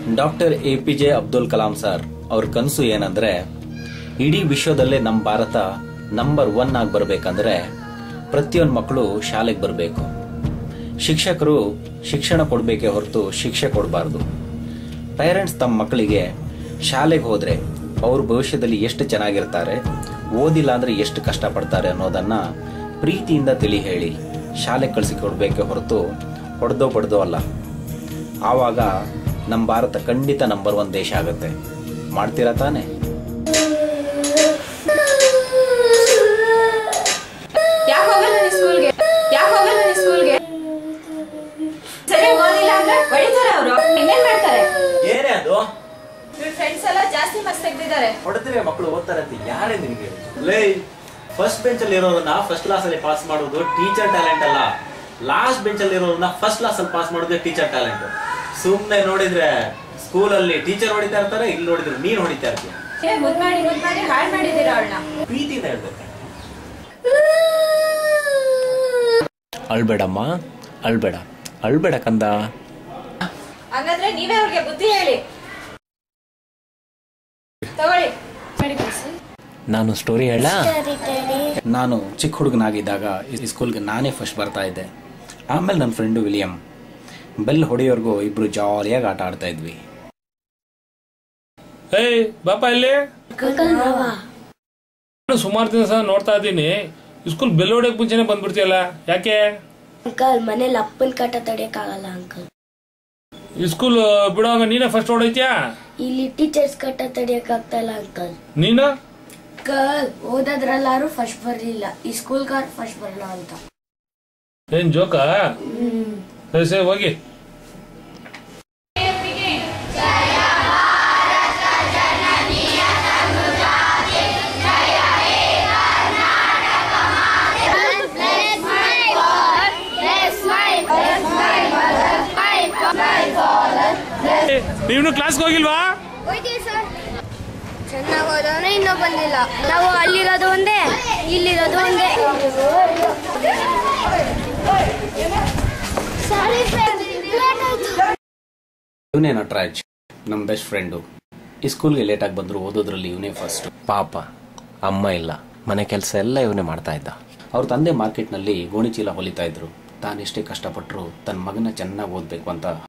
doctor A P J Abdul Kalam sir ಅವ್ರ ಕನಸು ಏನಂದ್ರೆ ಇಡೀ ವಿಶ್ವದಲ್ಲೇ ನಮ್ಮ ಭಾರತ ನಂಬರ್ ಒನ್ ಆಗಿ ಬರ್ಬೇಕಂದ್ರೆ ಪ್ರತಿಯೊಂದು ಮಕ್ಕಳು ಶಾಲೆಗೆ ಬರಬೇಕು ಶಿಕ್ಷಕರು ಶಿಕ್ಷಣ ಕೊಡಬೇಕೇ ಹೊರತು ಶಿಕ್ಷೆ ಕೊಡಬಾರ್ದು ಪೇರೆಂಟ್ಸ್ ತಮ್ಮ ಮಕ್ಕಳಿಗೆ ಶಾಲೆಗೆ ಹೋದ್ರೆ ಅವ್ರ ಭವಿಷ್ಯದಲ್ಲಿ ಎಷ್ಟು ಚೆನ್ನಾಗಿರ್ತಾರೆ ಓದಿಲ್ಲ ಅಂದ್ರೆ ಎಷ್ಟು ಕಷ್ಟಪಡ್ತಾರೆ ಅನ್ನೋದನ್ನ ಪ್ರೀತಿಯಿಂದ ತಿಳಿ ಹೇಳಿ ಶಾಲೆ ಕಳಿಸಿ ಕೊಡಬೇಕೇ ಹೊರತು ಹೊಡೆದೋ ಬಡ್ದೋ ಅಲ್ಲ ಆವಾಗ ನಮ್ಮ ಭಾರತ ಖಂಡಿತ ನಂಬರ್ ಒನ್ ದೇಶ ಆಗುತ್ತೆ ಮಾಡ್ತೀರಾ ತಾನೇ ಯಾಕೆ ಹೋಗಲ್ಲ ನೀನ್ ಸ್ಕೂಲ್ಗೆ ಯಾಕೆ ಹೋಗಲ್ಲ ನೀನ್ ಸ್ಕೂಲ್ಗೆ ಸರಿ ಓದಿಲ್ಲ ಅಂದ್ರೆ ಹೊಡಿತಾರೆ ಅವರು ಇನ್ನೇನ್ ಮಾಡ್ತಾರೆ ಏನೇ ಅದು ನಿಮ್ ಫ್ರೆಂಡ್ಸ್ ಎಲ್ಲ ಜಾಸ್ತಿ ಮಾರ್ಕ್ಸ್ ತೆಗ್ದಿದ್ದಾರೆ ಹೊಡೆದ್ರೆ ಮಕ್ಕಳು ಓದ್ತಾರೆ ಅಂತ ಯಾರೇ ನಿನಗೆ ಲೇ ಫಸ್ಟ್ ಬೆಂಚ್ ಅಲ್ಲಿ ಇರೋರನ್ನ ಫಸ್ಟ್ ಕ್ಲಾಸ್ ಅಲ್ಲಿ ಪಾಸ್ ಮಾಡೋದು ಟೀಚರ್ ಟ್ಯಾಲೆಂಟ್ ಅಲ್ಲ ಲಾಸ್ಟ್ ಬೆಂಚ್ ಅಲ್ಲಿ ಇರೋರನ್ನ ಫಸ್ಟ್ ಕ್ಲಾಸ್ ಅಲ್ಲಿ ಪಾಸ್ ಮಾಡೋದು ಟೀಚರ್ ಟ್ಯಾಲೆಂಟ್ ಸುಮ್ನೆ ನೋಡಿದ್ರೆ ಸ್ಕೂಲ್ ಅಲ್ಲಿ ಟೀಚರ್ ಹೊಡಿತಾ ಇರ್ತಾರೆ ಇಲ್ಲಿ ನೋಡಿದ್ರೆ ನೀನ್ ಹೊಡಿತಾ ಇರ್ತೀಯ ಏ ಮುದ್ ಮಾಡಿ ಮುದ್ ಮಾಡಿ ಹಾಳು ಮಾಡಿದೀರ ಅವಳನ್ನ ಪ್ರೀತಿಯಿಂದ ಹೇಳ್ಬೇಕು ಅಳ್ಬೇಡಮ್ಮ ಅಳ್ಬೇಡ ಅಳ್ಬೇಡ ಕಂದ ಹಂಗಂದ್ರೆ ನೀವೇ ಅವ್ರಿಗೆ ಬುದ್ಧಿ ಹೇಳಿ ತಗೊಳ್ಳಿ ನಾನು ಸ್ಟೋರಿ ಹೇಳ ನಾನು ಚಿಕ್ಕ ಹುಡುಗನಾಗಿದ್ದಾಗ ಈ ಸ್ಕೂಲ್ಗೆ ನಾನೇ ಫಸ್ಟ್ ಬರ್ತಾ ಇದ್ದೆ ಆಮೇಲೆ ನನ್ನ ಫ್ರೆಂಡು ವಿಲಿಯಂ ಬೆಲ್ ಹೊಡೆಯೋರ್ಗೂ ಇಬ್ರು ಜಾಲಿಯಾಗಿ ಆಟ ಆಡ್ತಾ ಇದ್ವಿ ಏಯ್ ಬಾಪ ಇಲ್ಲಿ ನಾನು ಸುಮಾರು ದಿವಸ ನೋಡ್ತಾ ಇದ್ದೀನಿ ಸ್ಕೂಲ್ ಬೆಲ್ ಹೊಡೆಯಕ್ ಮುಂಚೆನೆ ಬಂದ್ಬಿಡ್ತೀಯಲ್ಲ ಯಾಕೆ ಅಂಕಲ್ ಮನೇಲಿ ಅಪ್ಪನ ಕಾಟ ತಡಿಯಕ್ಕಾಗಲ್ಲ ಅಂಕಲ್ ಈ ಸ್ಕೂಲ್ ಬಿಡುವಾಗ ನೀನೇ ಫಸ್ಟ್ ಹೊಡೈತ್ಯಾ ಇಲ್ಲಿ ಟೀಚರ್ಸ್ ಕಾಟ ತಡಿಯಕ್ಕಾಗ್ತಾ ಇಲ್ಲ ಅಂಕಲ್ ನೀನು ಅಂಕಲ್ ಓದೋದ್ರಲ್ಲಾರು ಫಸ್ಟ್ ಬರ್ಲಿಲ್ಲ ಈ ಸ್ಕೂಲ್ಗಾರ್ ಫಸ್ಟ್ ಬರಲ್ಲ ಅಂತ ಏನ್ ಜೋಕ ಸರಿ ಸರಿ ಹೋಗಿ ನೀನು ಕ್ಲಾಸ್ಗೆ ಹೋಗಿಲ್ವಾ ಚೆನ್ನಾಗಿ ಓದೋನೆ ಇನ್ನೂ ಬಂದಿಲ್ಲ ನಾವು ಅಲ್ಲಿರೋದು ಒಂದೇ ಇಲ್ಲಿರೋದು ಒಂದೇ ಇವನೇ ನಟರಾಜ್ ನಮ್ಮ ಬೆಸ್ಟ್ ಫ್ರೆಂಡು ಈ ಸ್ಕೂಲ್ಗೆ ಲೇಟಾಗಿ ಬಂದ್ರು ಓದೋದ್ರಲ್ಲಿ ಇವನೇ ಫಸ್ಟ್ ಪಾಪ ಅಮ್ಮ ಇಲ್ಲ ಮನೆ ಕೆಲಸ ಎಲ್ಲ ಇವನೇ ಮಾಡ್ತಾ ಇದ್ದ ಅವ್ರ ತಂದೆ ಮಾರ್ಕೆಟ್ನಲ್ಲಿ ಗೋಣಿ ಚೀಲ ಹೊಲಿತಾ ಇದ್ರು ತಾನೆಷ್ಟೇ ಕಷ್ಟಪಟ್ಟರು ತನ್ನ ಮಗನ ಚೆನ್ನಾಗಿ ಓದಬೇಕು ಅಂತ